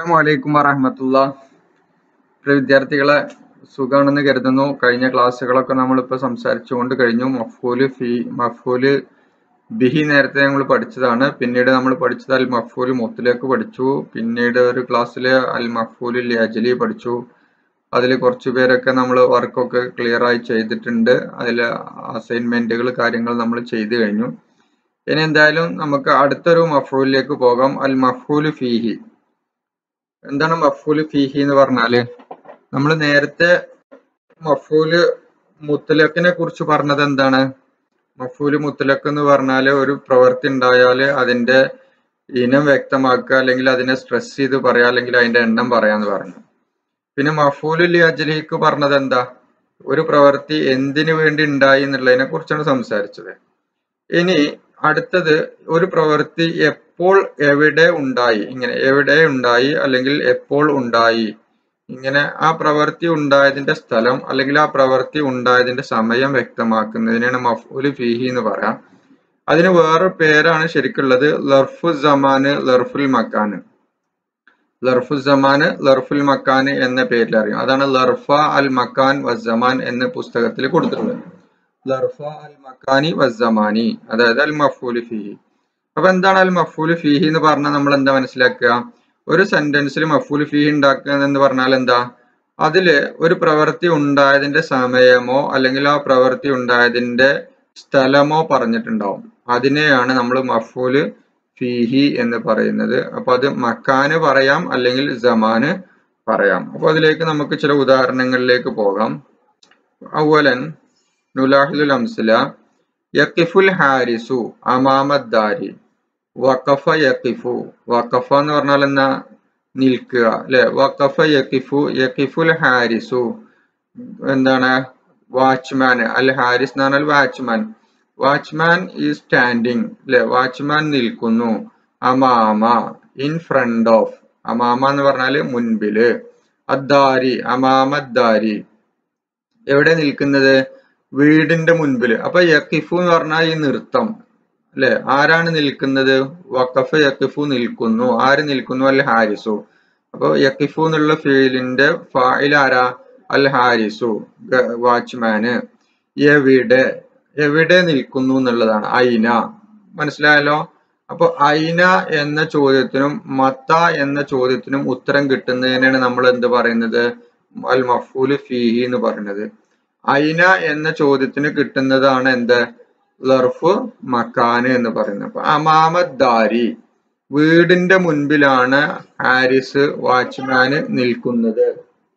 അസ്സലാമു അലൈക്കും വറഹമത്തുള്ള പ്രിയ വിദ്യാർത്ഥികളെ സുഖാണെന്ന് കരുതുന്നു കഴിഞ്ഞ ക്ലാസ്സുകളൊക്കെ നമ്മളിപ്പോൾ സംസാരിച്ചുകൊണ്ട് കഴിഞ്ഞു മഫൂല് ഫി മഫൂല് ബിഹി നേരത്തെ ഞങ്ങൾ പഠിച്ചതാണ് പിന്നീട് നമ്മൾ പഠിച്ചത് അൽ മഫൂല് മുത്തിലേക്ക് പഠിച്ചു പിന്നീട് ഒരു ക്ലാസ്സിൽ അൽ മഫൂല് ലിയജലി പഠിച്ചു അതിൽ കുറച്ച് പേരൊക്കെ നമ്മൾ വർക്കൊക്കെ ക്ലിയർ ആയി ചെയ്തിട്ടുണ്ട് അതിൽ അസൈൻമെന്റുകൾ കാര്യങ്ങൾ നമ്മൾ ചെയ്തു കഴിഞ്ഞു ഇനി എന്തായാലും നമുക്ക് അടുത്തൊരു മഫൂലിലേക്ക് പോകാം അൽ മഫൂല് ഫീഹി എന്താണ് മഫൂല് ഫീഹി എന്ന് പറഞ്ഞാല് നമ്മൾ നേരത്തെ മഫൂല് മുത്തലക്കിനെ കുറിച്ച് പറഞ്ഞത് എന്താണ് മഫൂല് മുത്തലക്ക് എന്ന് പറഞ്ഞാല് ഒരു പ്രവൃത്തി ഉണ്ടായാല് അതിന്റെ ഇനം വ്യക്തമാക്കുക അല്ലെങ്കിൽ അതിനെ സ്ട്രെസ് ചെയ്ത് പറയാ അല്ലെങ്കിൽ അതിന്റെ എണ്ണം പറയാന്ന് പറഞ്ഞു പിന്നെ മഫൂലു ലി അജ്ലിക്ക് പറഞ്ഞത് എന്താ ഒരു പ്രവൃത്തി എന്തിനു വേണ്ടി ഉണ്ടായി എന്നുള്ളതിനെ കുറിച്ചാണ് സംസാരിച്ചത് ഇനി അടുത്തത് ഒരു പ്രവൃത്തി എപ്പോൾ എവിടെ ഉണ്ടായി ഇങ്ങനെ എവിടെ ഉണ്ടായി അല്ലെങ്കിൽ എപ്പോൾ ഉണ്ടായി ഇങ്ങനെ ആ പ്രവൃത്തി ഉണ്ടായതിന്റെ സ്ഥലം അല്ലെങ്കിൽ ആ പ്രവൃത്തി ഉണ്ടായതിന്റെ സമയം വ്യക്തമാക്കുന്നതിനാണ് മഫൂല് ഫീഹി എന്ന് പറയാം അതിന് വേറെ പേരാണ് ശരിക്കുള്ളത് ലർഫു സമാന് ലർഫുൽ മക്കാന് ലർഫു സമാന് ലർഫുൽ മക്കാന് എന്ന പേരിൽ അറിയാം അതാണ് ലർഫ അൽ മക്കാൻ വസ്സമാൻ എന്ന പുസ്തകത്തിൽ കൊടുത്തിട്ടുള്ളത് ലർഫ അൽ മക്കാനി വസ്സമാനി അതായത് അൽ മഫൂല് ഫീഹി അപ്പൊ എന്താണ് അൽ മഫൂല് ഫീഹി എന്ന് പറഞ്ഞാൽ നമ്മൾ എന്താ മനസ്സിലാക്കുക ഒരു സെന്റൻസിൽ മഫൂല് ഫീഹി ഉണ്ടാക്കുക എന്ന് പറഞ്ഞാൽ എന്താ അതില് ഒരു പ്രവൃത്തി ഉണ്ടായതിന്റെ സമയമോ അല്ലെങ്കിൽ ആ പ്രവൃത്തി ഉണ്ടായതിന്റെ സ്ഥലമോ പറഞ്ഞിട്ടുണ്ടാവും അതിനെയാണ് നമ്മൾ മഫൂല് ഫീഹി എന്ന് പറയുന്നത് അപ്പൊ അത് മക്കാന് പറയാം അല്ലെങ്കിൽ ജമാന് പറയാം അപ്പൊ അതിലേക്ക് നമുക്ക് ചില ഉദാഹരണങ്ങളിലേക്ക് പോകാം അതുപോലെ നുലാഹിലുൽ അംസല യക്കിഫുൽ ഹാരിസു അമാമദ്ദാരി വഖഫ യക്കിഫു വഖഫ എന്ന് പറഞ്ഞാൽ എന്നാ നിൽക്കുക അല്ലെ വഖഫ യക്കിഫു യക്കിഫുൽ ഹാരിസു എന്താണ് വാച്ച്മാൻ അൽ ഹാരിസ് എന്ന് പറഞ്ഞാൽ വാച്ച്മാൻ വാച്ച്മാൻ ഈ സ്റ്റാൻഡിങ് അല്ലെ വാച്ച്മാൻ നിൽക്കുന്നു അമാമ ഇൻ ഫ്രണ്ട് ഓഫ് അമാമ എന്ന് പറഞ്ഞാല് മുൻപില് അദ്ദാരി അമാമദ്ദാരി എവിടെ നിൽക്കുന്നത് വീടിന്റെ മുൻപില് അപ്പൊ യക്കിഫു എന്ന് പറഞ്ഞാൽ ഈ നൃത്തം അല്ലെ ആരാണ് നിൽക്കുന്നത് വഖഫ യക്കിഫു നിൽക്കുന്നു ആര് നിൽക്കുന്നു അൽ ഹാരിസു അപ്പൊ യക്കിഫു എന്നുള്ള ഫീലിന്റെ ഫായിൽ ആരാ അൽ ഹാരിസു വാച്ച്മാന് എവിടെ എവിടെ നിൽക്കുന്നു എന്നുള്ളതാണ് ഐന മനസ്സിലായല്ലോ അപ്പൊ ഐന എന്ന ചോദ്യത്തിനും മത്ത എന്ന ചോദ്യത്തിനും ഉത്തരം കിട്ടുന്നതിനാണ് നമ്മൾ എന്ത് പറയുന്നത് അൽ മഫൂല് ഫീഹി എന്ന് പറയുന്നത് ഐന എന്ന ചോദ്യത്തിന് കിട്ടുന്നതാണ് എന്ത് ലർഫ് മക്കാന് എന്ന് പറയുന്നത് അപ്പൊ അമാമദ്ദാരി വീടിന്റെ മുൻപിലാണ് ഹാരിസ് വാച്ച്മാന് നിൽക്കുന്നത്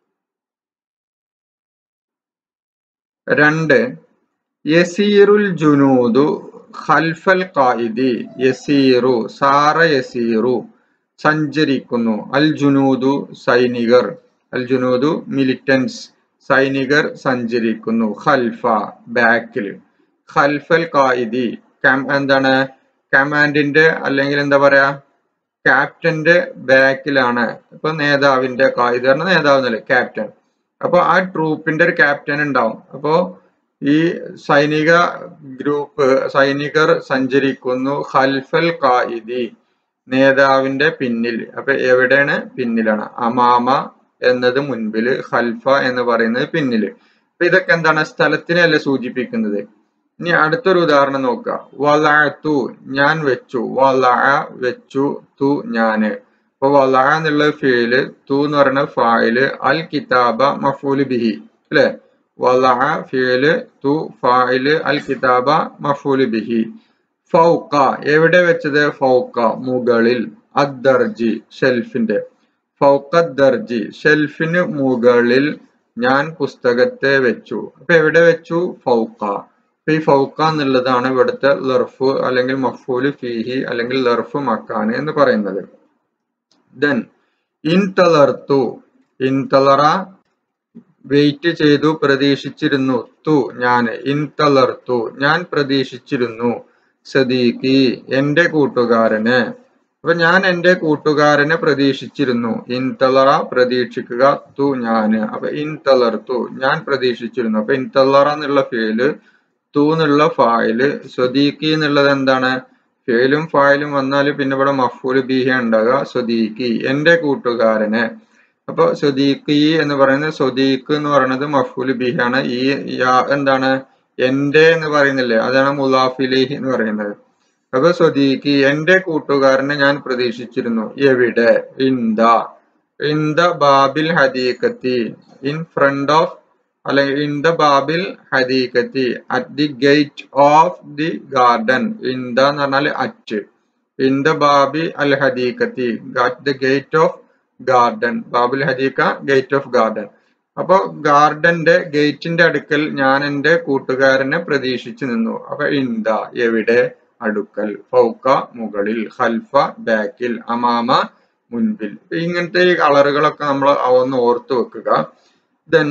രണ്ട് യസീറുൽ ജുനൂദു ഖൽഫൽ ഖായിദി യസീറു സാറ യസീറു സഞ്ചരിക്കുന്നു അൽ ജുനൂദു സൈനികർ അൽ ജുനൂദു മിലിറ്റൻസ് സൈനികർ സഞ്ചരിക്കുന്നു ഖൽഫ ബാക്കിൽ ഖൽഫൽ ഖായിദി എന്താണ് കമാൻഡിന്റെ അല്ലെങ്കിൽ എന്താ പറയാ ക്യാപ്റ്റന്റെ ബാക്കിലാണ് ഇപ്പൊ നേതാവിന്റെ കായിക പറഞ്ഞ നേതാവ് എന്നല്ലേ ക്യാപ്റ്റൻ അപ്പൊ ആ ട്രൂപ്പിന്റെ ഒരു ക്യാപ്റ്റൻ ഉണ്ടാവും അപ്പോ ഈ സൈനിക ഗ്രൂപ്പ് സൈനികർ സഞ്ചരിക്കുന്നു ഖൽഫൽ ഖായിദി നേതാവിന്റെ പിന്നിൽ അപ്പൊ എവിടെയാണ് പിന്നിലാണ് അമാമ എന്നത് മുൻപില് ഖൽഫ എന്ന് പറയുന്നത് പിന്നില് അപ്പൊ ഇതൊക്കെ എന്താണ് സ്ഥലത്തിനെയല്ല സൂചിപ്പിക്കുന്നത് ഇനി അടുത്തൊരു ഉദാഹരണം നോക്കുക വലഅത്തു ഞാൻ വെച്ചു വല വെച്ചു തു ഞാന് അപ്പൊ വല എന്നുള്ള ഫീല് തു എന്ന് പറയുന്ന ഫായില് അൽ കിതാബ മഫൂല് ബിഹി അല്ലെ വല ഫീല് തു ഫായില് അൽ കിതാബ മഫൂല് ബിഹി ഫൗക്ക എവിടെ വെച്ചത് ഫൗക്ക മുകളിൽ അദ്ദർജി ഷെൽഫിന്റെ ഫൗക്ക ദർജി ഷെൽഫിന് മുകളിൽ ഞാൻ പുസ്തകത്തെ വെച്ചു അപ്പൊ എവിടെ വെച്ചു ഫൗക്ക അപ്പൊ ഈ ഫൗക്ക എന്നുള്ളതാണ് ഇവിടുത്തെ ലർഫ് അല്ലെങ്കിൽ മഫൂല് ഫീഹി അല്ലെങ്കിൽ ലർഫ് മക്കാന് എന്ന് പറയുന്നത് ദെൻ ഇൻതളർത്തു ഇൻതളറ വെയിറ്റ് ചെയ്തു പ്രതീക്ഷിച്ചിരുന്നു തു ഞാൻ ഇൻതളർത്തു ഞാൻ പ്രതീക്ഷിച്ചിരുന്നു സദീഖി എന്റെ കൂട്ടുകാരന് അപ്പൊ ഞാൻ എന്റെ കൂട്ടുകാരനെ പ്രതീക്ഷിച്ചിരുന്നു ഇൻതളറ പ്രതീക്ഷിക്കുക തു ഞാന് അപ്പൊ ഇൻതളർത്തു ഞാൻ പ്രതീക്ഷിച്ചിരുന്നു അപ്പൊ ഇൻതളറ എന്നുള്ള ഫീല് തു എന്നുള്ള ഫായില് സ്വദീഖി എന്നുള്ളത് എന്താണ് ഫേലും ഫായിലും വന്നാൽ പിന്നെ ഇവിടെ മഫൂല് ബിഹ ഉണ്ടാകുക സ്വദീഖി എന്റെ കൂട്ടുകാരന് അപ്പൊ സ്വദീഖി എന്ന് പറയുന്നത് സ്വദീഖ് എന്ന് പറയുന്നത് മഫൂല് ബിഹാണ് ഈ യാ എന്താണ് എന്റെ എന്ന് പറയുന്നില്ലേ അതാണ് മുലാഫിലിഹി എന്ന് പറയുന്നത് അപ്പൊ സ്വദീഖി എന്റെ കൂട്ടുകാരനെ ഞാൻ പ്രതീക്ഷിച്ചിരുന്നു എവിടെ ഇന്ത ഇന്ത ബാബിൽ ഹദീഖത്തി ഇൻ ഫ്രണ്ട് ഓഫ് അല്ലെങ്കിൽ ഇൻ ദ ബാബിൽ ഹദീഖത്തി at the gate of the garden ഇന്ത എന്ന് പറഞ്ഞാൽ അറ്റ് ഇൻ ദ ബാബി അൽ ഹദീഖത്തി at the gate of garden ബാബുൽ ഹദീഖ ഗേറ്റ് ഓഫ് ഗാർഡൻ അപ്പൊ ഗാർഡന്റെ ഗേറ്റിന്റെ അടുക്കൽ ഞാൻ എന്റെ കൂട്ടുകാരനെ പ്രതീക്ഷിച്ചു നിന്നു അപ്പൊ ഇന്ത എവിടെ അടുക്കൽ ഫൗക്ക മുകളിൽ ഖൽഫ ബാക്കിൽ അമാമ മുൻപിൽ ഇങ്ങനത്തെ ഈ കളറുകളൊക്കെ നമ്മൾ ഒന്ന് ഓർത്ത് വെക്കുക ദെൻ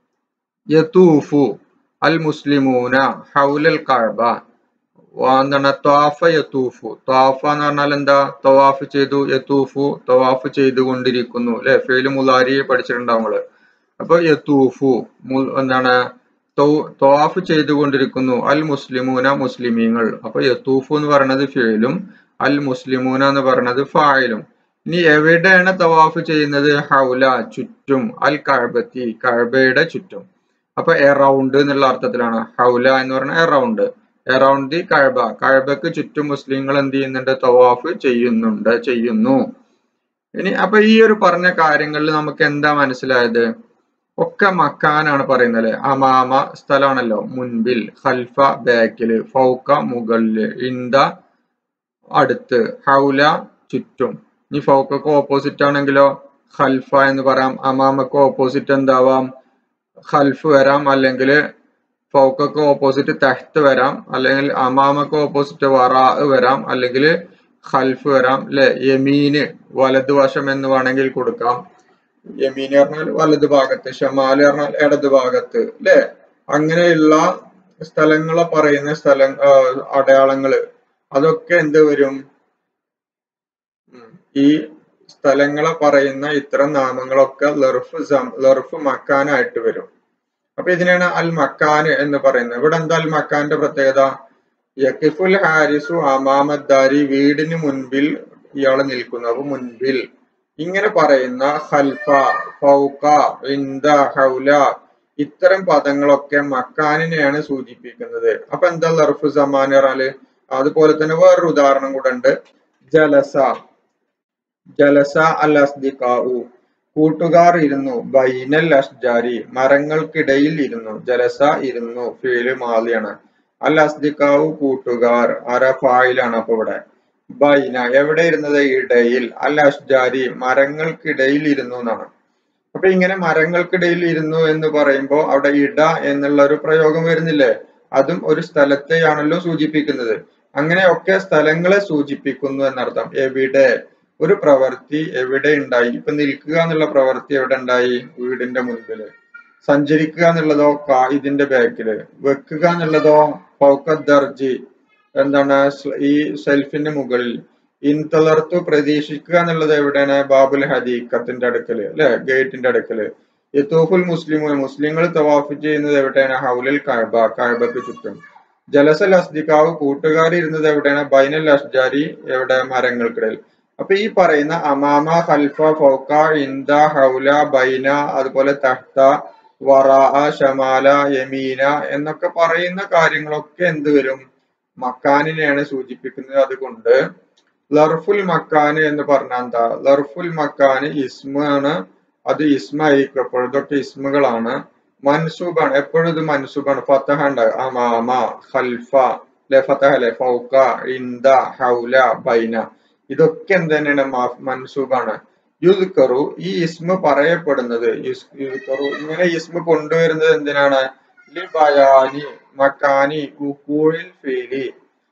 യതൂഫു അൽ മുസ്ലിമൂന ഹൗലൽ കഅബ എന്താണ് ത്വാഫ യത്തൂഫു ത്വാഫ എന്ന് പറഞ്ഞാൽ എന്താ തവാഫ് ചെയ്തു യത്തൂഫു തവാഫ് ചെയ്തുകൊണ്ടിരിക്കുന്നു അല്ലെ ഫെയില് മുലാരി പഠിച്ചിട്ടുണ്ടാവും നമ്മള് അപ്പൊ യത്തൂഫു എന്താണ് തവാഫ് ചെയ്തുകൊണ്ടിരിക്കുന്നു അൽ മുസ്ലിമൂന മുസ്ലിമീങ്ങൾ അപ്പൊ യത്തൂഫു എന്ന് പറയുന്നത് ഫെയിലും അൽ മുസ്ലിമൂന എന്ന് പറയുന്നത് ഫായിലും ഇനി എവിടെയാണ് തവാഫ് ചെയ്യുന്നത് ഹൗല ചുറ്റും അൽ കഴബത്തി കഴബയുടെ ചുറ്റും അപ്പൊ എറൗണ്ട് എന്നുള്ള അർത്ഥത്തിലാണ് ഹൗല എന്ന് പറഞ്ഞാൽ എറൗണ്ട് എറൗണ്ട് ദി കഴബ കഴബക്ക് ചുറ്റും മുസ്ലിങ്ങൾ എന്ത് ചെയ്യുന്നുണ്ട് തവാഫ് ചെയ്യുന്നുണ്ട് ചെയ്യുന്നു ഇനി അപ്പൊ ഈ ഒരു പറഞ്ഞ കാര്യങ്ങളിൽ നമുക്ക് എന്താ മനസ്സിലായത് ഒക്കെ മക്കാനാണ് പറയുന്നത് അമാമ സ്ഥലമാണല്ലോ മുൻപിൽ ഖൽഫ ബാക്കില് ഫൗക്ക മുകളില് ഇന്ത അടുത്ത് ഹൗല ചുറ്റും ഇനി ഫൗക്കൊക്കെ ഓപ്പോസിറ്റ് ആണെങ്കിലോ ഖൽഫ എന്ന് പറയാം അമാമക്ക് ഓപ്പോസിറ്റ് എന്താവാം ഖൽഫ് വരാം അല്ലെങ്കിൽ ഫൗക്കൊക്കെ ഓപ്പോസിറ്റ് തഹ്ത്ത് വരാം അല്ലെങ്കിൽ അമാമക്ക് ഓപ്പോസിറ്റ് വറാ വരാം അല്ലെങ്കിൽ ഖൽഫ് വരാം അല്ലെ യമീന് വലതുവശം എന്ന് വേണമെങ്കിൽ കൊടുക്കാം യമീന് പറഞ്ഞാൽ വലതു ഭാഗത്ത് ഷമാല് പറഞ്ഞാൽ ഇടതു ഭാഗത്ത് അല്ലെ അങ്ങനെയുള്ള സ്ഥലങ്ങളെ പറയുന്ന സ്ഥലം അടയാളങ്ങള് അതൊക്കെ എന്ത് വരും ഈ സ്ഥലങ്ങളെ പറയുന്ന ഇത്തരം നാമങ്ങളൊക്കെ ലർഫ് ലർഫ് മക്കാനായിട്ട് വരും അപ്പൊ ഇതിനാണ് അൽ മക്കാൻ എന്ന് പറയുന്നത് ഇവിടെ എന്താ അൽ മക്കാന്റെ പ്രത്യേകത യക്കിഫുൽ ഹാരിസു അമാമദ്ദാരി വീടിന് മുൻപിൽ ഇയാൾ നിൽക്കുന്നു അപ്പൊ മുൻപിൽ ഇങ്ങനെ പറയുന്ന ഹൽഫ ഫൗക ഇന്ദ ഹൗല ഇത്തരം പദങ്ങളൊക്കെ മക്കാനിനെയാണ് സൂചിപ്പിക്കുന്നത് അപ്പൊ എന്താ ലർഫ് സമാൻ പറഞ്ഞാല് അതുപോലെ തന്നെ വേറൊരു ഉദാഹരണം കൂടെ ഉണ്ട് ജലസ ജലസ അൽ അസ്ദിഖാഉ കൂട്ടുകാർ ഇരുന്നു ബൈനൽ അഷ്ജാരി മരങ്ങൾക്കിടയിൽ ഇരുന്നു ജലസ ഇരുന്നു ഫീല് മാലിയാണ് അൽ അസ്ദിഖാവു കൂട്ടുകാർ അര ഫായിലാണ് അപ്പൊ ഇവിടെ ബൈന എവിടെ ഇരുന്നത് ഇടയിൽ അൽ അഷ്ജാരി മരങ്ങൾക്കിടയിൽ ഇരുന്നു എന്നാണ് അപ്പൊ ഇങ്ങനെ മരങ്ങൾക്കിടയിൽ ഇരുന്നു എന്ന് പറയുമ്പോൾ അവിടെ ഇട എന്നുള്ള ഒരു പ്രയോഗം വരുന്നില്ലേ അതും ഒരു സ്ഥലത്തെയാണല്ലോ സൂചിപ്പിക്കുന്നത് അങ്ങനെയൊക്കെ സ്ഥലങ്ങളെ സൂചിപ്പിക്കുന്നു എന്നർത്ഥം എവിടെ ഒരു പ്രവൃത്തി എവിടെ ഉണ്ടായി ഇപ്പൊ നിൽക്കുക എന്നുള്ള പ്രവൃത്തി എവിടെ ഉണ്ടായി വീടിന്റെ മുൻപില് സഞ്ചരിക്കുക എന്നുള്ളതോ ഇതിന്റെ ബാക്കില് വെക്കുക എന്നുള്ളതോ ദർജി എന്താണ് ഈ സെൽഫിന്റെ മുകളിൽ ഇൻതളർത്തു പ്രതീക്ഷിക്കുക എന്നുള്ളത് എവിടെയാണ് ബാബുൽ ഹദീഖത്തിന്റെ അടുക്കല് അല്ലെ ഗേറ്റിന്റെ അടുക്കല് യത്തൂഫുൽ മുസ്ലിമു മുസ്ലിങ്ങൾ തവാഫ് ചെയ്യുന്നത് എവിടെയാണ് ഹൗലൽ കഅബ കഅബക്ക് ചുറ്റും ജലസൽ അസ്ദിഖാവ് കൂട്ടുകാർ ഇരുന്നത് എവിടെയാണ് ബൈനൽ അഷ്ജാരി എവിടെ മരങ്ങൾക്കിടയിൽ അപ്പൊ ഈ പറയുന്ന അമാമ ഖൽഫ ഫൗക്ക ഇന്ദ ഹൗല ബൈന അതുപോലെ തഹ്ത വറാ ഷമാല യമീന എന്നൊക്കെ പറയുന്ന കാര്യങ്ങളൊക്കെ എന്ത് വരും മക്കാനിനെയാണ് സൂചിപ്പിക്കുന്നത് അതുകൊണ്ട് ലർഫുൽ മക്കാന് എന്ന് പറഞ്ഞാൽ എന്താ ലർഫുൽ മക്കാന് ഇസ്മാണ് അത് ഇസ്മ ആയിരിക്കും എപ്പോഴും ഇതൊക്കെ ഇസ്മുകളാണ് മൻസൂബാണ് എപ്പോഴും ഇത് മൻസൂബാണ് ഫത്തഹ ഉണ്ടാകും അമാമ ഖൽഫ അല്ലെ ഫത്തഹ അല്ലെ ഫൗക്ക ഇന്ദ ഹൗല ബൈന ഇതൊക്കെ എന്ത് തന്നെയാണ് മൻസൂബാണ് യുദ്ക്കറു ഈ ഇസ്മ പറയപ്പെടുന്നത് യുദ്ക്കറു ഇങ്ങനെ ഇസ്മ കൊണ്ടുവരുന്നത് എന്തിനാണ് ലിബയാനി മക്കാനി ഉക്കൂഴിൽ ഫീലി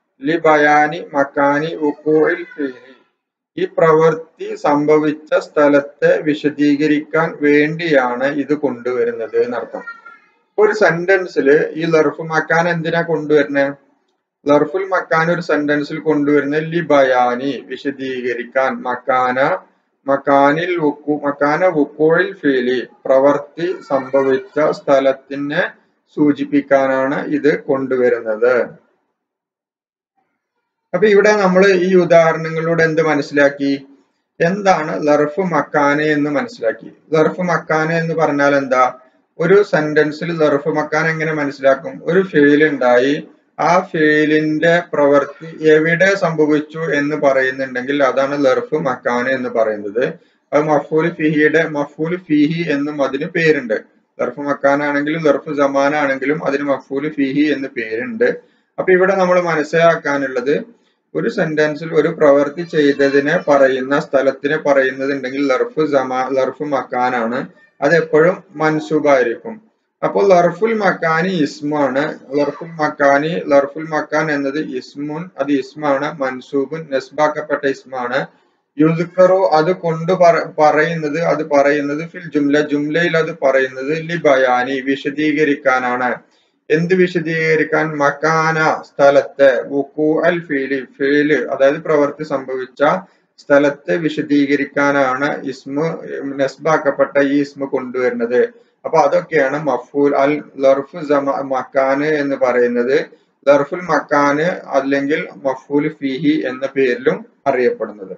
ലിബയാനി മക്കാനി ഉക്കൂഴിൽ ഫീലി ഈ പ്രവൃത്തി സംഭവിച്ച സ്ഥലത്തെ വിശദീകരിക്കാൻ വേണ്ടിയാണ് ഇത് കൊണ്ടുവരുന്നത് എന്നർത്ഥം ഒരു സെന്റൻസിൽ ഈ ലർഫ് മക്കാൻ എന്തിനാ കൊണ്ടുവരുന്നത് ലർഫുൽ മക്കാൻ ഒരു സെന്റൻസിൽ കൊണ്ടുവരുന്നത് ലിബയാനി വിശദീകരിക്കാൻ മക്കാന മക്കാനിൽ വുക്കു മക്കാന വുക്കോയിൽ ഫീലി പ്രവർത്തി സംഭവിച്ച സ്ഥലത്തിനെ സൂചിപ്പിക്കാനാണ് ഇത് കൊണ്ടുവരുന്നത് അപ്പൊ ഇവിടെ നമ്മൾ ഈ ഉദാഹരണങ്ങളിലൂടെ എന്ത് മനസ്സിലാക്കി എന്താണ് ലർഫ് മക്കാനെ എന്ന് മനസ്സിലാക്കി ലർഫ് മക്കാനെ എന്ന് പറഞ്ഞാൽ എന്താ ഒരു സെന്റൻസിൽ ലർഫ് മക്കാൻ എങ്ങനെ മനസ്സിലാക്കും ഒരു ഫെയിൽ ഉണ്ടായി ആ ഫെയിലിന്റെ പ്രവൃത്തി എവിടെ സംഭവിച്ചു എന്ന് പറയുന്നുണ്ടെങ്കിൽ അതാണ് ലർഫ് മക്കാനെ എന്ന് പറയുന്നത് അത് മഫൂൽ ഫിഹിയുടെ മഫൂൽ ഫിഹി എന്നും അതിന് പേരുണ്ട് ലർഫ് മക്കാനാണെങ്കിലും ലർഫ് ജമാനാണെങ്കിലും അതിന് മഫൂൽ ഫിഹി എന്ന് പേരുണ്ട് അപ്പൊ ഇവിടെ നമ്മൾ മനസ്സിലാക്കാനുള്ളത് ഒരു സെന്റൻസിൽ ഒരു പ്രവൃത്തി ചെയ്തതിനെ പറയുന്ന സ്ഥലത്തിനെ പറയുന്നതുണ്ടെങ്കിൽ ലർഫ് ജമാ ലർഫ് മക്കാനാണ് അത് എപ്പോഴും മൻസൂബായിരിക്കും അപ്പോൾ ലർഫുൽ മക്കാനി ഇസ്മാണ് ലർഫുൽ മക്കാനി ലർഫുൽ മക്കാൻ എന്നത് ഇസ്മുൻ അത് ഇസ്മാണ് മൻസൂബുൻ നസ്ബാക്കപ്പെട്ട ഇസ്മാണ് യുദ്ക്കറു അത് കൊണ്ട് പറയുന്നത് അത് പറയുന്നത് ഫിൽ ജുംല ജുംലയിൽ അത് പറയുന്നത് ലി ബയാനി വിശദീകരിക്കാനാണ് എന്ത് വിശദീകരിക്കാൻ മക്കാന സ്ഥലത്തെ വുക്കു അൽ ഫീലി ഫീല് അതായത് പ്രവൃത്തി സംഭവിച്ച സ്ഥലത്തെ വിശദീകരിക്കാനാണ് ഇസ്മ നസ്ബാക്കപ്പെട്ട ഈ ഇസ്മ കൊണ്ടുവരുന്നത് അപ്പൊ അതൊക്കെയാണ് മഫൂൽ അൽ ലർഫ് മക്കാന് എന്ന് പറയുന്നത് ലർഫുൽ മക്കാന് അല്ലെങ്കിൽ മഫൂൽ ഫിഹി എന്ന പേരിലും അറിയപ്പെടുന്നത്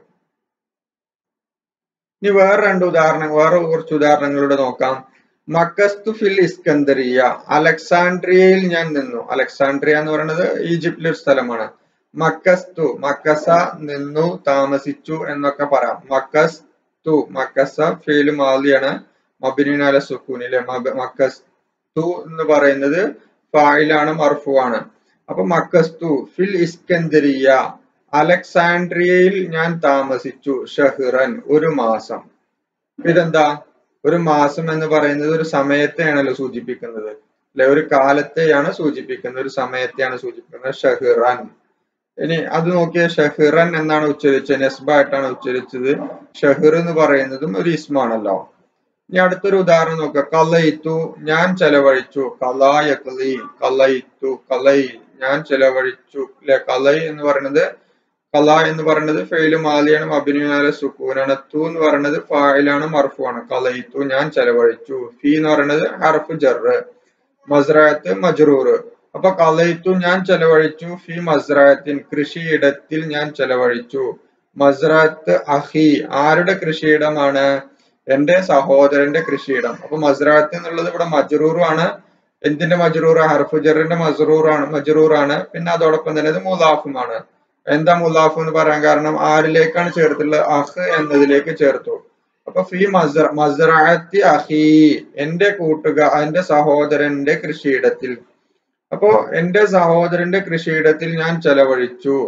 ഇനി വേറെ രണ്ട് ഉദാഹരണം വേറെ കുറച്ച് ഉദാഹരണങ്ങളിലൂടെ നോക്കാം മക്കസ്തു ഫിൽ ഇസ്കന്ദറിയ അലക്സാൻഡ്രിയയിൽ ഞാൻ നിന്നു അലക്സാൻഡ്രിയ എന്ന് പറയുന്നത് ഈജിപ്തിലെ ഒരു സ്ഥലമാണ് മക്കസ്തു മക്കസ നിന്നു താമസിച്ചു എന്നൊക്കെ പറയാം മക്കസ്തു മക്കസ ഫെയില് മാലിയാണ് മബിനാല സുക്കൂനിലെ മക്കസ്തു എന്ന് പറയുന്നത് ഫായിലാണ് മർഫു ആണ് അപ്പൊ മക്കസ്തു ഫിൽ ഇസ്കന്ദരിയ അലക്സാൻഡ്രിയയിൽ ഞാൻ താമസിച്ചു ഷഹ്റൻ ഒരു മാസം ഇതെന്താ ഒരു മാസം എന്ന് പറയുന്നത് ഒരു സമയത്തെയാണല്ലോ സൂചിപ്പിക്കുന്നത് അല്ലെ ഒരു കാലത്തെയാണ് സൂചിപ്പിക്കുന്നത് ഒരു സമയത്തെയാണ് സൂചിപ്പിക്കുന്നത് ഷഹ്റൻ ഇനി അത് നോക്കിയ ഷഹ്റൻ എന്നാണ് ഉച്ചരിച്ചത് നെസ്ബ ആയിട്ടാണ് ഉച്ചരിച്ചത് ഷഹ്ർ എന്ന് പറയുന്നതും ഒരു ഇസ്മാണല്ലോ ഇനി അടുത്തൊരു ഉദാഹരണം നോക്കുക കലയിത്തു ഞാൻ ചെലവഴിച്ചു കലായക്ലി കലയിത്തു കലൈ ഞാൻ ചെലവഴിച്ചു അല്ലെ കലൈ എന്ന് പറയുന്നത് കല എന്ന് പറയുന്നത് ഫെയില് മാലിയാണ് അഭിനയാല സുക്കൂനാണ് തു എന്ന് പറയുന്നത് ഫായിലാണ് മർഫുവാണ് കലയിത്തു ഞാൻ ചെലവഴിച്ചു ഫി എന്ന് പറയുന്നത് ഹർഫ് ജറ് മസ്രായത്ത് മജ്റൂർ അപ്പൊ കലയിത്തു ഞാൻ ചെലവഴിച്ചു ഫി മസ്രായത്തിൻ കൃഷിയിടത്തിൽ ഞാൻ ചെലവഴിച്ചു മസ്രാത്ത് അഹി ആരുടെ കൃഷിയിടമാണ് എന്റെ സഹോദരന്റെ കൃഷിയിടം അപ്പൊ മസ്രാത്ത് എന്നുള്ളത് ഇവിടെ മജ്റൂറാണ് എന്തിന്റെ മജ്റൂർ ഹർഫ് ജറിന്റെ മസ്റൂറാണ് മജ്റൂറാണ് പിന്നെ അതോടൊപ്പം തന്നെ ഇത് മുലാഫുമാണ് എന്താ മുലാഫ് എന്ന് പറയാൻ കാരണം ആരിലേക്കാണ് ചേർത്തുള്ളത് അഹ് എന്നതിലേക്ക് ചേർത്തു അപ്പൊ ഫി മസ്റ മസ്റാത്തി അഹി എന്റെ കൂട്ടുകാർ എന്റെ സഹോദരന്റെ കൃഷിയിടത്തിൽ അപ്പോ എന്റെ സഹോദരന്റെ കൃഷിയിടത്തിൽ ഞാൻ ചെലവഴിച്ചു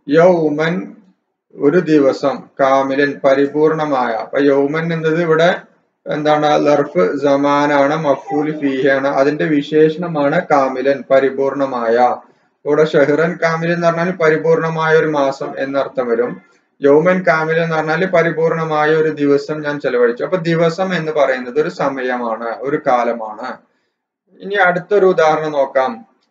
യൗമൻ ഒരു ദിവസം കാമിലൻ പരിപൂർണമായ അപ്പൊ യൗമൻ എന്നത് ഇവിടെ എന്താണ് ലർഫ് ജമാനാണ് മഫൂൽ ഫീഹാണ് അതിന്റെ വിശേഷണമാണ് കാമിലൻ പരിപൂർണമായ ഇവിടെ ഷെഹ്റൻ കാമിൽ എന്ന് പറഞ്ഞാൽ പരിപൂർണമായ ഒരു മാസം എന്നർത്ഥം വരും യൗമൻ കാമിൽ എന്ന് പറഞ്ഞാൽ പരിപൂർണമായ ഒരു ദിവസം ഞാൻ ചെലവഴിച്ചു അപ്പൊ ദിവസം എന്ന് പറയുന്നത് ഒരു സമയമാണ് ഒരു കാലമാണ് ഇനി അടുത്തൊരു ഉദാഹരണം നോക്കാം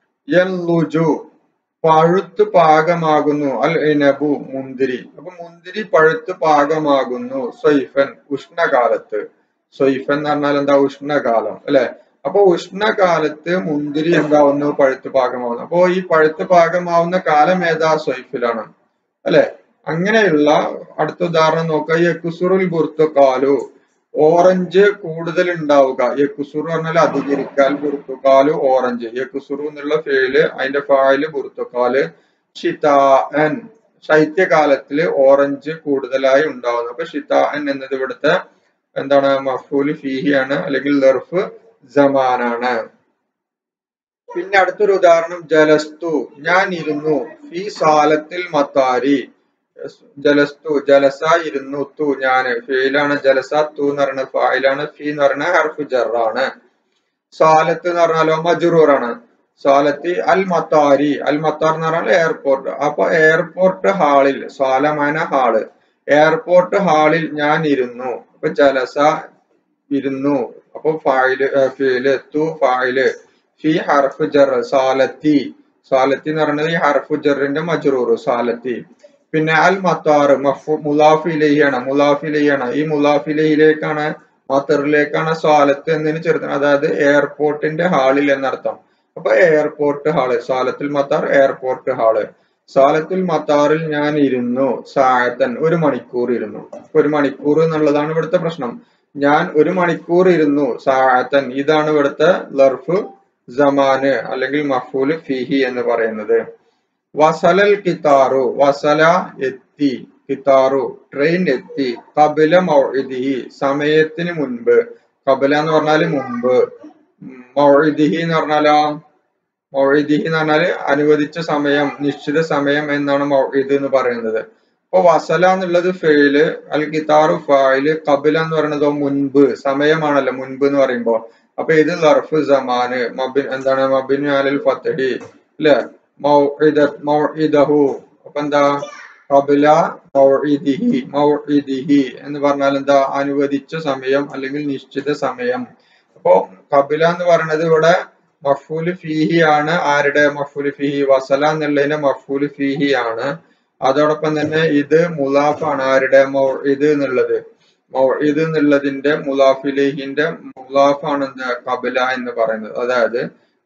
യൽലുജു പഴുത്ത് പാകമാകുന്നു അൽ ഇനബു മുന്തിരി അപ്പൊ മുന്തിരി പഴുത്ത് പാകമാകുന്നു സൊയ്ഫൻ ഉഷ്ണകാലത്ത് സൊയ്ഫൻ എന്ന് പറഞ്ഞാൽ എന്താ ഉഷ്ണകാലം അല്ലെ അപ്പൊ ഉഷ്ണകാലത്ത് മുന്തിരി എന്താവുന്നു പഴുത്ത് പാകമാവുന്നു അപ്പോ ഈ പഴുത്ത് പാകമാവുന്ന കാലം ഏതാ സൊയ്ഫിലാണ് അല്ലെ അങ്ങനെയുള്ള അടുത്ത ഉദാഹരണം നോക്കുക യക്കുസുറുൽ ബുർത്തുക്കാലു ഓറഞ്ച് കൂടുതൽ ഉണ്ടാവുക യക്കുസുറു പറഞ്ഞാൽ അധികരിക്കാൻ ബുർത്തുക്കാലു ഓറഞ്ച് യക്കുസുറു എന്നുള്ള ഫേല് അതിന്റെ ഫായില് ബുർത്തുക്കാല് ഷിതാൻ ശൈത്യകാലത്തില് ഓറഞ്ച് കൂടുതലായി ഉണ്ടാവുന്നു അപ്പൊ ഷിതാൻ എന്നത് ഇവിടുത്തെ എന്താണ് മഫൂല് ഫീഹിയാണ് അല്ലെങ്കിൽ ലർഫ് ജമാനാണ് പിന്നെ അടുത്തൊരു ഉദാഹരണം ജലസ്തു ഞാൻ ഇരുന്നു ഫി സാലത്തിൽ മത്താരി ജലസ്തു ജലസ ഇരുന്നു തു ഞാൻ ഫെയിലാണ് ജലസ തു എന്ന് പറയുന്നത് ഫായിലാണ് ഫി എന്ന് പറയുന്നത് ഹർഫ് ജറാണ് സാലത്ത് എന്ന് പറഞ്ഞാലോ മജറൂറാണ് സാലത്തി അൽ മത്താരി അൽ മത്താർ എന്ന് പറഞ്ഞാൽ എയർപോർട്ട് അപ്പൊ എയർപോർട്ട് ഹാളിൽ സാലമാന ഹാള് എയർപോർട്ട് ഹാളിൽ ഞാൻ ഇരുന്നു അപ്പൊ ജലസ ഇരുന്നു അപ്പൊ ഫായില് ഫീല് തു ഫായില് ഫി ഹർഫ് ജർ സാലത്തി സാലത്തി എന്ന് പറയുന്നത് ഈ ഹർഫ് ജറിന്റെ മജറൂർ സാലത്തി പിന്നെ അൽ മത്താർ മുലാഫിലയാണ് മുലാഫിലയാണ് ഈ മുലാഫിലയിലേക്കാണ് മത്തറിലേക്കാണ് സാലത്ത് എന്നതിന് ചേർത്തത് അതായത് എയർപോർട്ടിന്റെ ഹാളിൽ എന്നർത്ഥം അപ്പൊ എയർപോർട്ട് ഹാള് സാലത്തിൽ മത്താർ എയർപോർട്ട് ഹാള് സാലത്തുൽ മത്താറിൽ ഞാൻ ഇരുന്നു സായത്തൻ ഒരു മണിക്കൂർ ഇരുന്നു ഒരു മണിക്കൂർ എന്നുള്ളതാണ് ഇവിടുത്തെ പ്രശ്നം ഞാൻ ഒരു മണിക്കൂർ ഇരുന്നു സായത്തൻ ഇതാണ് ഇവിടുത്തെ ലർഫ് ജമാന് അല്ലെങ്കിൽ മഫൂല് ഫിഹി എന്ന് പറയുന്നത് വസലൽ കിതാറു വസല എത്തി കിതാറു ട്രെയിൻ എത്തി കപില മൗഇദിഹി സമയത്തിന് മുൻപ് കപില എന്ന് പറഞ്ഞാല് മുമ്പ് മൗഇദിഹി എന്ന് പറഞ്ഞാലോ മൗഇദിഹി എന്ന് പറഞ്ഞാല് അനുവദിച്ച സമയം നിശ്ചിത സമയം എന്നാണ് മൗഇദ് എന്ന് പറയുന്നത് അപ്പൊ വസല എന്നുള്ളത് ഫെയില് അൽ കിതാറു ഫായില് കപില എന്ന് പറയുന്നത് മുൻപ് സമയമാണല്ലോ മുൻപ് എന്ന് പറയുമ്പോ അപ്പൊ ഇത് ലർഫ് സമാന് മബിൻ എന്താണ് മബിൻ അലിൽ ഫത്തഹി അല്ലെ മൗഇദഹു അപ്പൊ എന്താ കബില മൗഇദിഹി മൗഇദിഹി എന്ന് പറഞ്ഞാൽ എന്താ അനുവദിച്ച സമയം അല്ലെങ്കിൽ നിശ്ചിത സമയം അപ്പോ കബില എന്ന് പറയുന്നത് ഇവിടെ മഫൂല് ഫീഹി ആണ് ആരുടെ മഫൂല് ഫീഹി വസല എന്നുള്ളതിന്റെ മഫൂല് ഫീഹി ആണ് അതോടൊപ്പം തന്നെ ഇത് മുലാഫാണ് ആരുടെ ഇത് എന്നുള്ളത് ഇത് എന്നുള്ളതിന്റെ മുലാഫിലേഹിന്റെ മുലാഫാണ് എന്താ കബില എന്ന് പറയുന്നത് അതായത്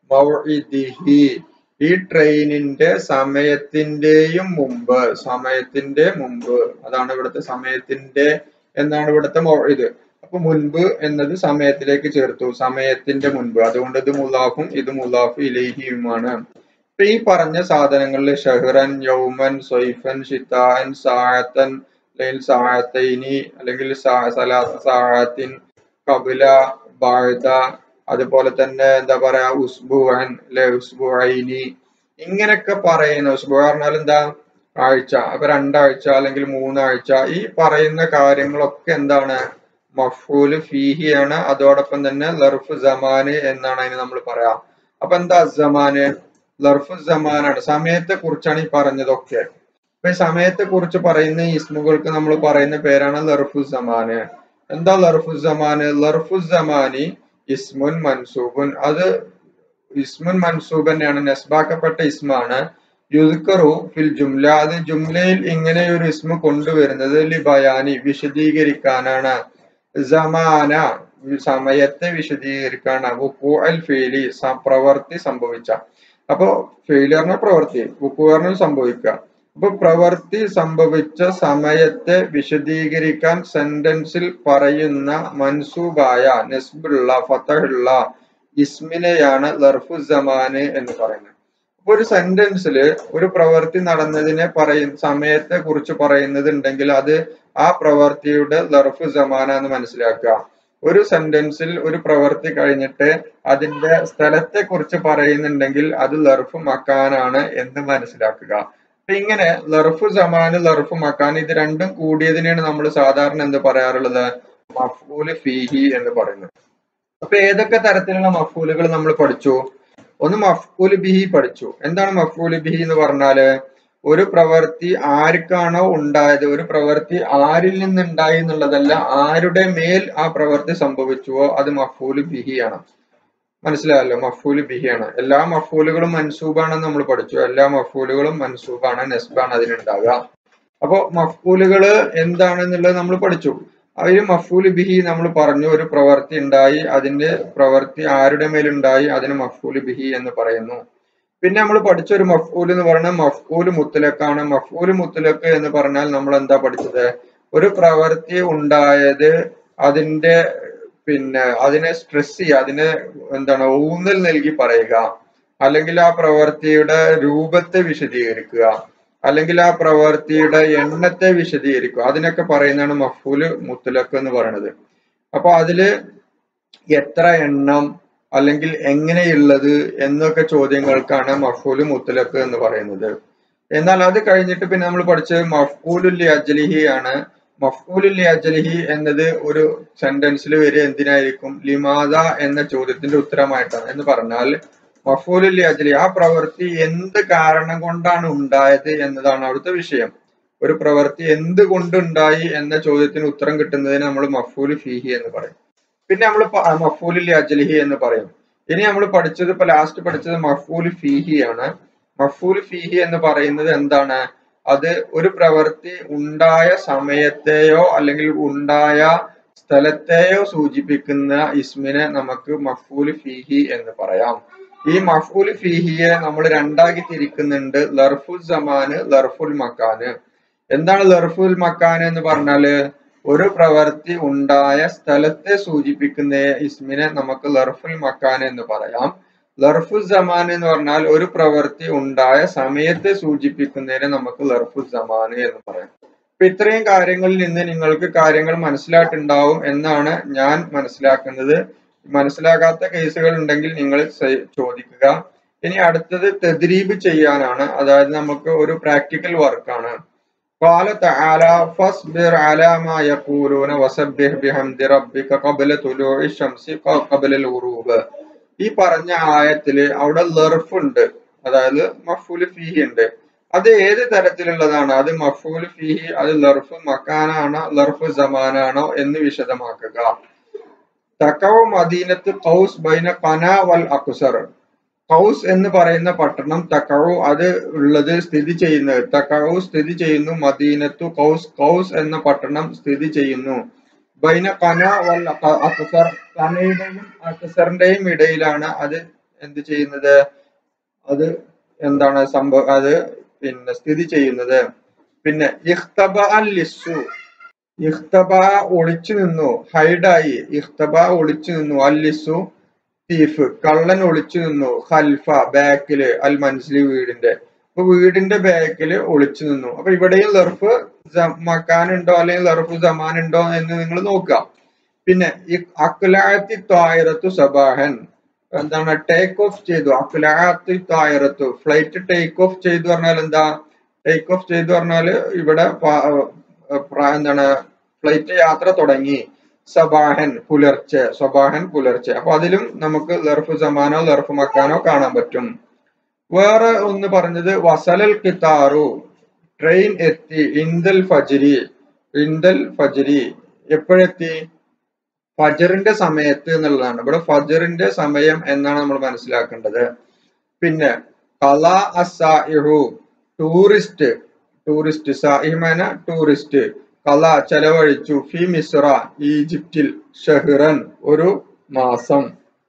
മൗഇദിഹി ഈ ട്രെയിനിന്റെ സമയത്തിന്റെയും മുമ്പ് സമയത്തിന്റെ മുമ്പ് അതാണ് ഇവിടുത്തെ സമയത്തിന്റെ എന്നാണ് ഇവിടുത്തെ ഇത് അപ്പൊ മുൻപ് എന്നത് സമയത്തിലേക്ക് ചേർത്തു സമയത്തിന്റെ മുൻപ് അതുകൊണ്ട് ഇത് മുലാഫും ഇത് മുലാഫ് ഇലേഹിയുമാണ് ഇപ്പൊ ഈ പറഞ്ഞ സാധനങ്ങളിൽ ഷഹ്റൻ യൗമൻ സൊയ്ഫൻ ഷിത്താൻ സായത്തൻ അല്ലെങ്കിൽ സായത്തൈനി അല്ലെങ്കിൽ സായത്തിൻ കബില ബാഴ്ത അതുപോലെ തന്നെ എന്താ പറയാ ഉസ്ബുഅൻ അല്ലെ ഉസ്ബുഐനി ഇങ്ങനെയൊക്കെ പറയുന്ന ഉസ്ബു പറഞ്ഞാൽ എന്താ ആഴ്ച അപ്പൊ രണ്ടാഴ്ച അല്ലെങ്കിൽ മൂന്നാഴ്ച ഈ പറയുന്ന കാര്യങ്ങളൊക്കെ എന്താണ് മഫൂല് ഫീഹിയാണ് അതോടൊപ്പം തന്നെ ലർഫ് ജമാന് എന്നാണ് അതിന് നമ്മൾ പറയാ അപ്പൊ എന്താ ജമാന് ലർഫ് ജമാനാണ് സമയത്തെ കുറിച്ചാണ് ഈ പറഞ്ഞതൊക്കെ അപ്പൊ ഈ സമയത്തെ കുറിച്ച് പറയുന്ന ഇസ്മുകൾക്ക് നമ്മൾ പറയുന്ന പേരാണ് ലർഫു ജമാന് എന്താ ലർഫു ജമാന് ലർഫു ജമാനി ഇസ്മുൻ മൻസൂബുൻ അത് ഇസ്മുൻ മൻസൂബ് തന്നെയാണ് നെസ്ബാക്കപ്പെട്ട ഇസ്മാണ് യുദ്ക്കറു ഫിൽ ജുംല അത് ജുംലയിൽ ഇങ്ങനെ ഒരു ഇസ്മു കൊണ്ടുവരുന്നത് ലി ബയാനി വിശദീകരിക്കാനാണ് സമാന സമയത്തെ വിശദീകരിക്കാനാണ് വുക്കു അൽ ഫീലി പ്രവർത്തി സംഭവിച്ച അപ്പോ ഫെയിലി പറഞ്ഞ പ്രവർത്തി വുക്കു പറഞ്ഞ സംഭവിക്കുക അപ്പൊ പ്രവർത്തി സംഭവിച്ച സമയത്തെ വിശദീകരിക്കാൻ സെന്റൻസിൽ പറയുന്ന മൻസൂബായ നെസ്ബുള്ള ഫതഹുള്ള ഇസ്മിനെയാണ് ലർഫു ജമാന് എന്ന് പറയുന്നത് അപ്പൊ ഒരു സെന്റൻസിൽ ഒരു പ്രവൃത്തി നടന്നതിനെ പറയും സമയത്തെ കുറിച്ച് പറയുന്നത് ഉണ്ടെങ്കിൽ അത് ആ പ്രവൃത്തിയുടെ ലർഫു ജമാന എന്ന് മനസ്സിലാക്കുക ഒരു സെന്റൻസിൽ ഒരു പ്രവൃത്തി കഴിഞ്ഞിട്ട് അതിന്റെ സ്ഥലത്തെ കുറിച്ച് പറയുന്നുണ്ടെങ്കിൽ അത് ലർഫു മക്കാനാണ് എന്ന് മനസ്സിലാക്കുക അപ്പൊ ഇങ്ങനെ ലർഫു ജമാന് ലർഫു മക്കാൻ ഇത് രണ്ടും കൂടിയതിനെയാണ് നമ്മൾ സാധാരണ എന്ത് പറയാറുള്ളത് മഫൂല് ഫീഹി എന്ന് പറയുന്നത് അപ്പൊ ഏതൊക്കെ തരത്തിലുള്ള മഫൂലുകൾ നമ്മൾ പഠിച്ചു ഒന്ന് മഫ്കൂല് ബിഹി പഠിച്ചു എന്താണ് മഫ്കൂല് ബിഹി എന്ന് പറഞ്ഞാല് ഒരു പ്രവൃത്തി ആർക്കാണോ ഉണ്ടായത് ഒരു പ്രവൃത്തി ആരിൽ നിന്നുണ്ടായി എന്നുള്ളതല്ല ആരുടെ മേൽ ആ പ്രവൃത്തി സംഭവിച്ചുവോ അത് മഫൂല് ബിഹിയാണ് മനസ്സിലായല്ലോ മഫൂല് ബിഹിയാണ് എല്ലാ മഫൂലുകളും മൻസൂബാണെന്ന് നമ്മൾ പഠിച്ചു എല്ലാ മഫൂലുകളും മൻസൂബാണ് നെസ്ബാണ് അതിനുണ്ടാവുക അപ്പൊ മഫൂലുകള് എന്താണെന്നുള്ളത് നമ്മൾ പഠിച്ചു അതിൽ മഫൂല് ബിഹി നമ്മൾ പറഞ്ഞു ഒരു പ്രവൃത്തി ഉണ്ടായി അതിന്റെ പ്രവൃത്തി ആരുടെ മേലുണ്ടായി അതിന് മഫൂല് ബിഹി എന്ന് പറയുന്നു പിന്നെ നമ്മൾ പഠിച്ച ഒരു മഫൂൽ എന്ന് പറയുന്നത് മഫൂല് മുത്തലക്കാണ് മഫൂല് മുത്തലക്ക് എന്ന് പറഞ്ഞാൽ നമ്മൾ എന്താ പഠിച്ചത് ഒരു പ്രവൃത്തി ഉണ്ടായത് അതിന്റെ പിന്നെ അതിനെ സ്ട്രെസ് ചെയ്യുക അതിനെ എന്താണ് ഊന്നൽ നൽകി പറയുക അല്ലെങ്കിൽ ആ പ്രവൃത്തിയുടെ രൂപത്തെ വിശദീകരിക്കുക അല്ലെങ്കിൽ ആ പ്രവൃത്തിയുടെ എണ്ണത്തെ വിശദീകരിക്കുക അതിനൊക്കെ പറയുന്നതാണ് മഫൂല് മുത്തലക്ക് എന്ന് പറയുന്നത് അപ്പൊ അതില് എത്ര എണ്ണം അല്ലെങ്കിൽ എങ്ങനെയുള്ളത് എന്നൊക്കെ ചോദ്യങ്ങൾക്കാണ് മഫൂല് മുത്തലക്ക് എന്ന് പറയുന്നത് എന്നാൽ അത് കഴിഞ്ഞിട്ട് പിന്നെ നമ്മൾ പഠിച്ചത് മഫൂലുല്ലി അജലിഹി ആണ് മഫൂലുല്ലി അജലിഹി എന്നത് ഒരു സെന്റൻസിൽ വരിക എന്തിനായിരിക്കും ലിമാദ എന്ന ചോദ്യത്തിന്റെ ഉത്തരമായിട്ടാണ് എന്ന് പറഞ്ഞാൽ മഫൂലുല്ലി അജലി ആ പ്രവൃത്തി എന്ത് കാരണം കൊണ്ടാണ് ഉണ്ടായത് എന്നതാണ് അവിടുത്തെ വിഷയം ഒരു പ്രവൃത്തി എന്തുകൊണ്ടുണ്ടായി എന്ന ചോദ്യത്തിന് ഉത്തരം കിട്ടുന്നതിന് നമ്മൾ മഫൂല് ഫീഹി എന്ന് പറയും പിന്നെ നമ്മൾ മഫൂലിൽ അജലിഹി എന്ന് പറയും ഇനി നമ്മൾ പഠിച്ചത് ഇപ്പൊ ലാസ്റ്റ് പഠിച്ചത് മഫൂൽ ഫീഹി ആണ് മഫൂൽ ഫീഹി എന്ന് പറയുന്നത് എന്താണ് അത് ഒരു പ്രവൃത്തി ഉണ്ടായ സമയത്തെയോ അല്ലെങ്കിൽ ഉണ്ടായ സ്ഥലത്തെയോ സൂചിപ്പിക്കുന്ന ഇസ്മിനെ നമുക്ക് മഫൂൽ ഫീഹി എന്ന് പറയാം ഈ മഫൂൽ ഫീഹിയെ നമ്മൾ രണ്ടാക്കി തിരിക്കുന്നുണ്ട് ലർഫുൽ സമാന് ലർഫുൽ മക്കാന് എന്താണ് ലർഫുൽ മക്കാന് എന്ന് പറഞ്ഞാല് ഒരു പ്രവൃത്തി ഉണ്ടായ സ്ഥലത്തെ സൂചിപ്പിക്കുന്ന ഇസ്മിനെ നമുക്ക് ലർഫുൽ മക്കാൻ എന്ന് പറയാം ലർഫുൽ സമാൻ എന്ന് പറഞ്ഞാൽ ഒരു പ്രവൃത്തി ഉണ്ടായ സമയത്തെ സൂചിപ്പിക്കുന്നതിനെ നമുക്ക് ലർഫുൽ സമാൻ എന്ന് പറയാം അപ്പൊ ഇത്രയും കാര്യങ്ങളിൽ നിന്ന് നിങ്ങൾക്ക് കാര്യങ്ങൾ മനസ്സിലായിട്ടുണ്ടാവും എന്നാണ് ഞാൻ മനസ്സിലാക്കുന്നത് മനസ്സിലാകാത്ത കേസുകൾ ഉണ്ടെങ്കിൽ നിങ്ങൾ ചോദിക്കുക ഇനി അടുത്തത് തെദ്രീബ് ചെയ്യാനാണ് അതായത് നമുക്ക് ഒരു പ്രാക്ടിക്കൽ വർക്കാണ് قال تعالى فاصبر على ما يقولون وسبح بحمد ربك قبل طلوع الشمس قبل الغروب ഈ പറഞ്ഞ ആയത്തില് അവിടെ ലർഫ് ഉണ്ട് അതായത് മഫൂല് ഫീഹി ഉണ്ട് അത് ഏത് തരത്തിലുള്ളതാണ് അത് മഫൂല് ഫീഹി അത് ലർഫ് മക്കാനാണോ ലർഫ് സമാനാണോ എന്ന് വിശദമാക്കുക തക്കവ മദീനത്ത് കൗസ് ബൈന കന വൽ അക്സർ കൗസ് എന്ന് പറയുന്ന പട്ടണം തക്കവു അത് ഉള്ളത് സ്ഥിതി ചെയ്യുന്നത് തക്കവു സ്ഥിതി ചെയ്യുന്നു മദീനത്തു കൗസ് കൗസ് എന്ന പട്ടണം സ്ഥിതി ചെയ്യുന്നു ബൈന കന വൽ അക്സർ കനയുടെയും അക്സറിന്റെയും ഇടയിലാണ് അത് എന്ത് ചെയ്യുന്നത് അത് എന്താണ് സംഭവം അത് പിന്നെ സ്ഥിതി ചെയ്യുന്നത് പിന്നെ ഇഖ്തബ അൽ ലിസ്സു ഇഖ്തബ ഒളിച്ചു നിന്നു ഹൈഡായി ഇഖ്തബ ഒളിച്ചു നിന്നു അല്ലിസു തീഫ് കള്ളൻ ഒളിച്ചു നിന്നു ഖൽഫ ബാക്കില് അൽ മൻസിലി വീടിന്റെ അപ്പൊ വീടിന്റെ ബാക്കില് ഒളിച്ചു നിന്നു അപ്പൊ ഇവിടെയും ലർഫ് മക്കാൻ ഉണ്ടോ അല്ലെങ്കിൽ ലർഫ് സമാൻ ഉണ്ടോ എന്ന് നിങ്ങൾ നോക്കുക പിന്നെ ഈ അക്ലാത്തി തായറത്തു സബാഹൻ എന്താണ് ടേക്ക് ഓഫ് ചെയ്തു അക്ലാത്തി തായറത്തു ഫ്ലൈറ്റ് ടേക്ക് ഓഫ് ചെയ്തു പറഞ്ഞാൽ എന്താ ടേക്ക് ഓഫ് ചെയ്തു പറഞ്ഞാല് ഇവിടെ എന്താണ് ഫ്ലൈറ്റ് യാത്ര തുടങ്ങി സബാഹൻ പുലർച്ചെ സബാഹൻ പുലർച്ചെ അപ്പൊ അതിലും നമുക്ക് ലർഫ് സമാനോ ലർഫ് മക്കാനോ കാണാൻ പറ്റും വേറെ ഒന്ന് പറഞ്ഞത് വസലൽ കിത്താറു ട്രെയിൻ എത്തി ഇന്ദൽ ഫജരി ഇന്ദൽ ഫജരി എപ്പോഴെത്തി ഫജറിന്റെ സമയത്ത് എന്നുള്ളതാണ് ഇവിടെ ഫജറിന്റെ സമയം എന്നാണ് നമ്മൾ മനസ്സിലാക്കേണ്ടത് പിന്നെ കല അസാഇഹു ടൂറിസ്റ്റ് ടൂറിസ്റ്റ് സാഹിമന ടൂറിസ്റ്റ് കല ചെലവഴിച്ചു ഫി മിസ്ര ഈജിപ്തിൽ ഷെഹ്റൻ ഒരു മാസം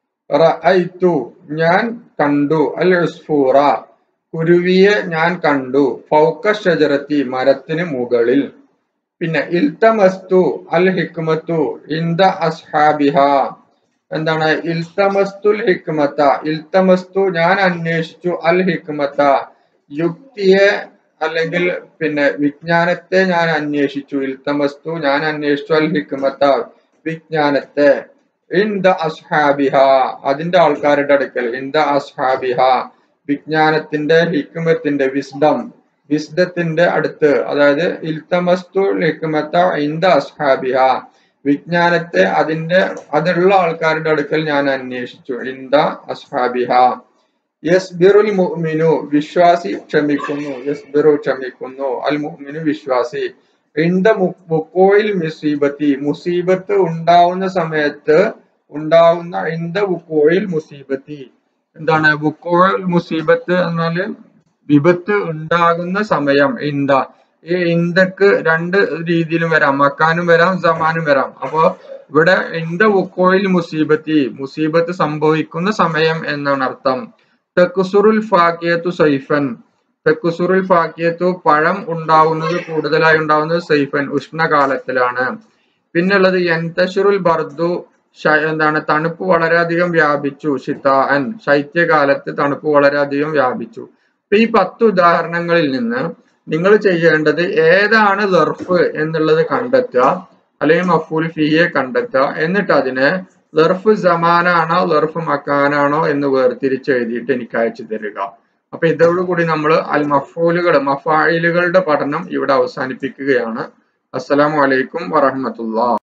റഅയ്തു ഞാൻ കണ്ടു അൽ ഉസ്ഫൂറ കുരുവിയെ ഞാൻ കണ്ടു ഫൗക്ക ഷജറത്തി മരത്തിന് മുകളിൽ പിന്നെ ഇൽത്തമസ്തു അൽ ഹിക്മത്തു ഇന്ദ അസ്ഹാബിഹ എന്താണ് ഇൽത്തമസ്തുൽ ഹിക്മത്ത ഇൽത്തമസ്തു ഞാൻ അന്വേഷിച്ചു അൽ ഹിക്മത്ത യുക്തിയെ അല്ലെങ്കിൽ പിന്നെ വിജ്ഞാനത്തെ ഞാൻ അന്വേഷിച്ചു ഇൽത്തമസ്തു ഞാൻ അന്വേഷിച്ചു അൽ ഹിക്മത്ത വിജ്ഞാനത്തെ ഇന്ദ അസ്ഹാബിഹ അതിന്റെ ആൾക്കാരുടെ അടുക്കൽ ഇന്ദ അസ്ഹാബിഹ വിജ്ഞാനത്തിന്റെ ഹിക്മത്തിന്റെ വിസ്ഡം വിസ്ഡത്തിന്റെ അടുത്ത് അതായത് ഇൽത്തമസ്തു ഹിക്മത്ത ഇന്ദ അസ്ഹാബിഹ വിജ്ഞാനത്തെ അതിന്റെ അതുള്ള ആൾക്കാരുടെ അടുക്കൽ ഞാൻ അന്വേഷിച്ചു ഇന്ദ അസ്ഹാബിഹ യസ്ബിറുൽ മുഅ്മിനു വിശ്വാസി ക്ഷമിക്കുന്നു യസ്ബിറു ക്ഷമിക്കുന്നു അൽ മുഅ്മിനു വിശ്വാസി ഇന്ദ മുക്കോയിൽ മുസീബത്തി മുസീബത്ത് ഉണ്ടാവുന്ന സമയത്ത് ഉണ്ടാവുന്ന ഇന്ദ ബുക്കോയിൽ മുസീബത്തി എന്താണ് ബുക്കോയിൽ മുസീബത്ത് എന്നാല് വിപത്ത് ഉണ്ടാകുന്ന സമയം ഇന്ദ ഈ ഇന്ദക്ക് രണ്ട് രീതിയിലും വരാം മക്കാനും വരാം സമാനും വരാം അപ്പോ ഇവിടെ ഇന്ദ ബുക്കോയിൽ മുസീബത്തി മുസീബത്ത് സംഭവിക്കുന്ന സമയം എന്നാണ് അർത്ഥം തെക്കുസുറുൽ ഫാക്കിയത്തു സൈഫൻ തെക്കുസുറുൽ ഫാക്കിയത്തു പഴം ഉണ്ടാവുന്നത് കൂടുതലായി ഉണ്ടാവുന്നത് സൈഫൻ ഉഷ്ണകാലത്തിലാണ് പിന്നുള്ളത് എൻതഷുറുൽ ബർദു എന്താണ് തണുപ്പ് വളരെയധികം വ്യാപിച്ചു ഷിതാൻ ശൈത്യകാലത്ത് തണുപ്പ് വളരെയധികം വ്യാപിച്ചു അപ്പൊ ഈ പത്ത് ഉദാഹരണങ്ങളിൽ നിന്ന് നിങ്ങൾ ചെയ്യേണ്ടത് ഏതാണ് ലർഫ് എന്നുള്ളത് കണ്ടെത്തുക അല്ലെങ്കിൽ മഫൂൽ ഫിയെ കണ്ടെത്തുക എന്നിട്ട് അതിനെ ലർഫ് സമാനാണോ ലർഫ് മക്കാനാണോ എന്ന് വേർതിരിച്ച് എഴുതിയിട്ട് എനിക്ക് അയച്ചു തരിക അപ്പൊ ഇതോടുകൂടി നമ്മൾ അൽ മഫൂലുകൾ മഫായിലുകളുടെ പഠനം ഇവിടെ അവസാനിപ്പിക്കുകയാണ് അസ്സലാമു അലൈക്കും വറഹമത്തുള്ള